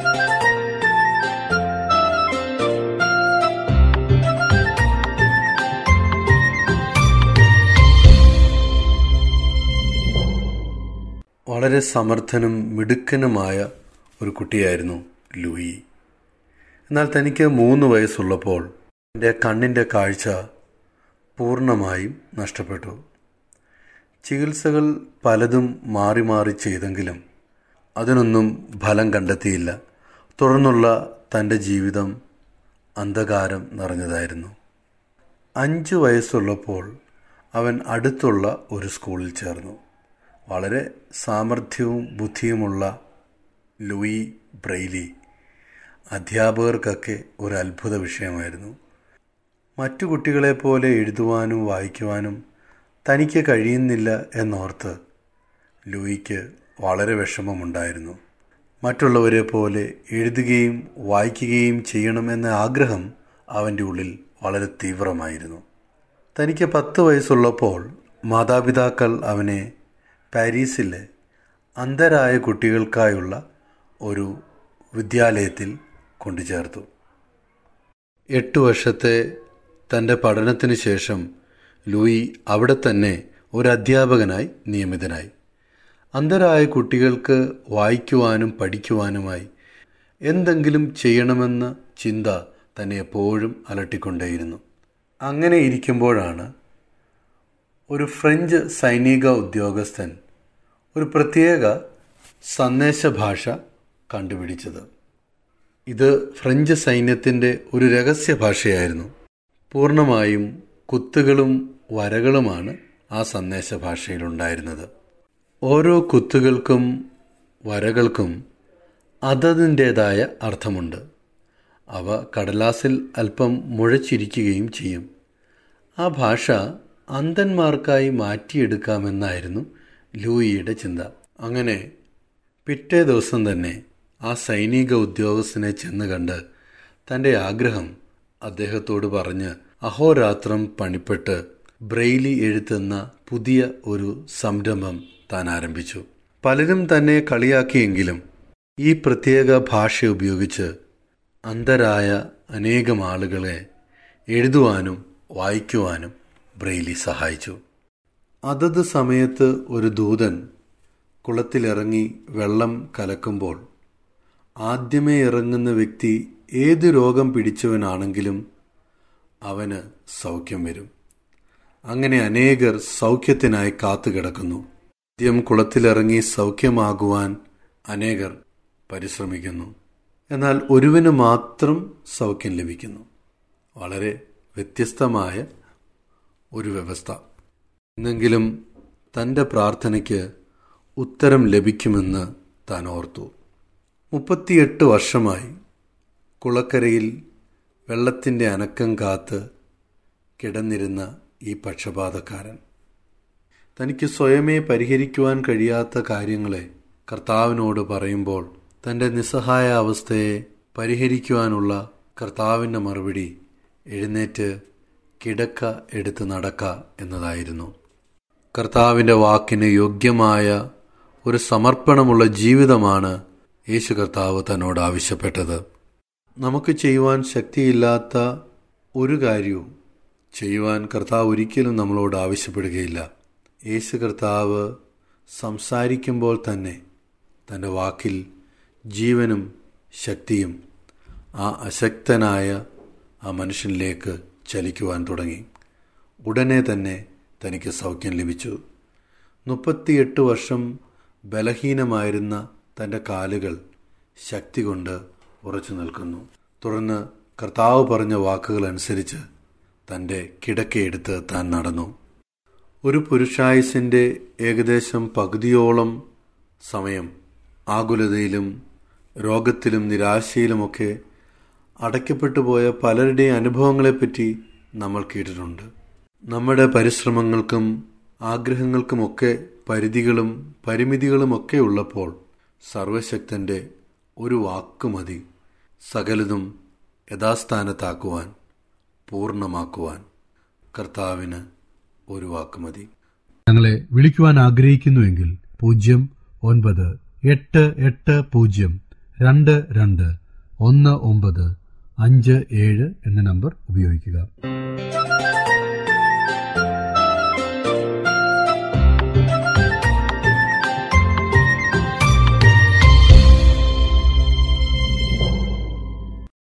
വളരെ സമർത്ഥനും മിടുക്കനുമായ ഒരു കുട്ടിയായിരുന്നു ലൂയി എന്നാൽ തനിക്ക് മൂന്ന് വയസ്സുള്ളപ്പോൾ എൻ്റെ കണ്ണിൻ്റെ കാഴ്ച പൂർണ്ണമായും നഷ്ടപ്പെട്ടു ചികിത്സകൾ പലതും മാറി മാറി ചെയ്തെങ്കിലും അതിനൊന്നും ഫലം കണ്ടെത്തിയില്ല തുടർന്നുള്ള തൻ്റെ ജീവിതം അന്ധകാരം നിറഞ്ഞതായിരുന്നു അഞ്ച് വയസ്സുള്ളപ്പോൾ അവൻ അടുത്തുള്ള ഒരു സ്കൂളിൽ ചേർന്നു വളരെ സാമർഥ്യവും ബുദ്ധിയുമുള്ള ലൂയി ബ്രെയിലി അധ്യാപകർക്കൊക്കെ ഒരു അത്ഭുത വിഷയമായിരുന്നു മറ്റു കുട്ടികളെപ്പോലെ എഴുതുവാനും വായിക്കുവാനും തനിക്ക് കഴിയുന്നില്ല എന്നോർത്ത് ലൂയിക്ക് വളരെ വിഷമമുണ്ടായിരുന്നു മറ്റുള്ളവരെ പോലെ എഴുതുകയും വായിക്കുകയും ചെയ്യണമെന്ന ആഗ്രഹം അവൻ്റെ ഉള്ളിൽ വളരെ തീവ്രമായിരുന്നു തനിക്ക് പത്ത് വയസ്സുള്ളപ്പോൾ മാതാപിതാക്കൾ അവനെ പാരീസിലെ അന്ധരായ കുട്ടികൾക്കായുള്ള ഒരു വിദ്യാലയത്തിൽ കൊണ്ടുചേർത്തു എട്ട് വർഷത്തെ തൻ്റെ പഠനത്തിന് ശേഷം ലൂയി അവിടെ തന്നെ ഒരു അധ്യാപകനായി നിയമിതനായി അന്ധരായ കുട്ടികൾക്ക് വായിക്കുവാനും പഠിക്കുവാനുമായി എന്തെങ്കിലും ചെയ്യണമെന്ന ചിന്ത തന്നെ എപ്പോഴും അലട്ടിക്കൊണ്ടേയിരുന്നു അങ്ങനെ ഇരിക്കുമ്പോഴാണ് ഒരു ഫ്രഞ്ച് സൈനിക ഉദ്യോഗസ്ഥൻ ഒരു പ്രത്യേക സന്ദേശ ഭാഷ കണ്ടുപിടിച്ചത് ഇത് ഫ്രഞ്ച് സൈന്യത്തിൻ്റെ ഒരു രഹസ്യ ഭാഷയായിരുന്നു പൂർണ്ണമായും കുത്തുകളും വരകളുമാണ് ആ സന്ദേശ ഭാഷയിലുണ്ടായിരുന്നത് ഓരോ കുത്തുകൾക്കും വരകൾക്കും അതതിൻ്റേതായ അർത്ഥമുണ്ട് അവ കടലാസിൽ അല്പം മുഴച്ചിരിക്കുകയും ചെയ്യും ആ ഭാഷ അന്ധന്മാർക്കായി മാറ്റിയെടുക്കാമെന്നായിരുന്നു ലൂയിയുടെ ചിന്ത അങ്ങനെ പിറ്റേ ദിവസം തന്നെ ആ സൈനിക ഉദ്യോഗസ്ഥനെ ചെന്ന് കണ്ട് തൻ്റെ ആഗ്രഹം അദ്ദേഹത്തോട് പറഞ്ഞ് അഹോരാത്രം പണിപ്പെട്ട് ബ്രെയിലി എഴുത്തുന്ന പുതിയ ഒരു സംരംഭം താൻ ആരംഭിച്ചു പലരും തന്നെ കളിയാക്കിയെങ്കിലും ഈ പ്രത്യേക ഭാഷ ഉപയോഗിച്ച് അന്ധരായ അനേകം ആളുകളെ എഴുതുവാനും വായിക്കുവാനും ബ്രെയിലി സഹായിച്ചു അതത് സമയത്ത് ഒരു ദൂതൻ കുളത്തിലിറങ്ങി വെള്ളം കലക്കുമ്പോൾ ആദ്യമേ ഇറങ്ങുന്ന വ്യക്തി ഏത് രോഗം പിടിച്ചവനാണെങ്കിലും അവന് സൗഖ്യം വരും അങ്ങനെ അനേകർ സൗഖ്യത്തിനായി കാത്തുകിടക്കുന്നു ആദ്യം കുളത്തിലിറങ്ങി സൗഖ്യമാകുവാൻ അനേകർ പരിശ്രമിക്കുന്നു എന്നാൽ ഒരുവന് മാത്രം സൗഖ്യം ലഭിക്കുന്നു വളരെ വ്യത്യസ്തമായ ഒരു വ്യവസ്ഥ എന്നെങ്കിലും തൻ്റെ പ്രാർത്ഥനയ്ക്ക് ഉത്തരം ലഭിക്കുമെന്ന് താൻ ഓർത്തു മുപ്പത്തിയെട്ട് വർഷമായി കുളക്കരയിൽ വെള്ളത്തിൻ്റെ അനക്കം കാത്ത് കിടന്നിരുന്ന ഈ പക്ഷപാതക്കാരൻ തനിക്ക് സ്വയമേ പരിഹരിക്കുവാൻ കഴിയാത്ത കാര്യങ്ങളെ കർത്താവിനോട് പറയുമ്പോൾ തൻ്റെ നിസ്സഹായ അവസ്ഥയെ പരിഹരിക്കുവാനുള്ള കർത്താവിൻ്റെ മറുപടി എഴുന്നേറ്റ് കിടക്ക എടുത്ത് നടക്ക എന്നതായിരുന്നു കർത്താവിൻ്റെ വാക്കിന് യോഗ്യമായ ഒരു സമർപ്പണമുള്ള ജീവിതമാണ് യേശു കർത്താവ് തന്നോട് ആവശ്യപ്പെട്ടത് നമുക്ക് ചെയ്യുവാൻ ശക്തിയില്ലാത്ത ഒരു കാര്യവും ചെയ്യുവാൻ കർത്താവ് ഒരിക്കലും നമ്മളോട് ആവശ്യപ്പെടുകയില്ല യേശു കർത്താവ് സംസാരിക്കുമ്പോൾ തന്നെ തൻ്റെ വാക്കിൽ ജീവനും ശക്തിയും ആ അശക്തനായ ആ മനുഷ്യനിലേക്ക് ചലിക്കുവാൻ തുടങ്ങി ഉടനെ തന്നെ തനിക്ക് സൗഖ്യം ലഭിച്ചു മുപ്പത്തിയെട്ട് വർഷം ബലഹീനമായിരുന്ന തൻ്റെ കാലുകൾ ശക്തി കൊണ്ട് ഉറച്ചു നിൽക്കുന്നു തുടർന്ന് കർത്താവ് പറഞ്ഞ വാക്കുകൾ അനുസരിച്ച് തൻ്റെ കിടക്കയെടുത്ത് താൻ നടന്നു ഒരു പുരുഷായുസിൻ്റെ ഏകദേശം പകുതിയോളം സമയം ആകുലതയിലും രോഗത്തിലും നിരാശയിലുമൊക്കെ അടയ്ക്കപ്പെട്ടു പോയ പലരുടെയും അനുഭവങ്ങളെപ്പറ്റി നമ്മൾ കേട്ടിട്ടുണ്ട് നമ്മുടെ പരിശ്രമങ്ങൾക്കും ആഗ്രഹങ്ങൾക്കുമൊക്കെ പരിധികളും പരിമിതികളുമൊക്കെ ഉള്ളപ്പോൾ സർവശക്തൻ്റെ ഒരു വാക്ക് മതി സകലതും യഥാസ്ഥാനത്താക്കുവാൻ പൂർണ്ണമാക്കുവാൻ കർത്താവിന് ഒരു വാക്ക് മതി ഞങ്ങളെ വിളിക്കുവാൻ ആഗ്രഹിക്കുന്നുവെങ്കിൽ പൂജ്യം ഒൻപത് എട്ട് എട്ട് പൂജ്യം രണ്ട് രണ്ട് ഒന്ന് ഒമ്പത് അഞ്ച് ഏഴ് എന്ന നമ്പർ ഉപയോഗിക്കുക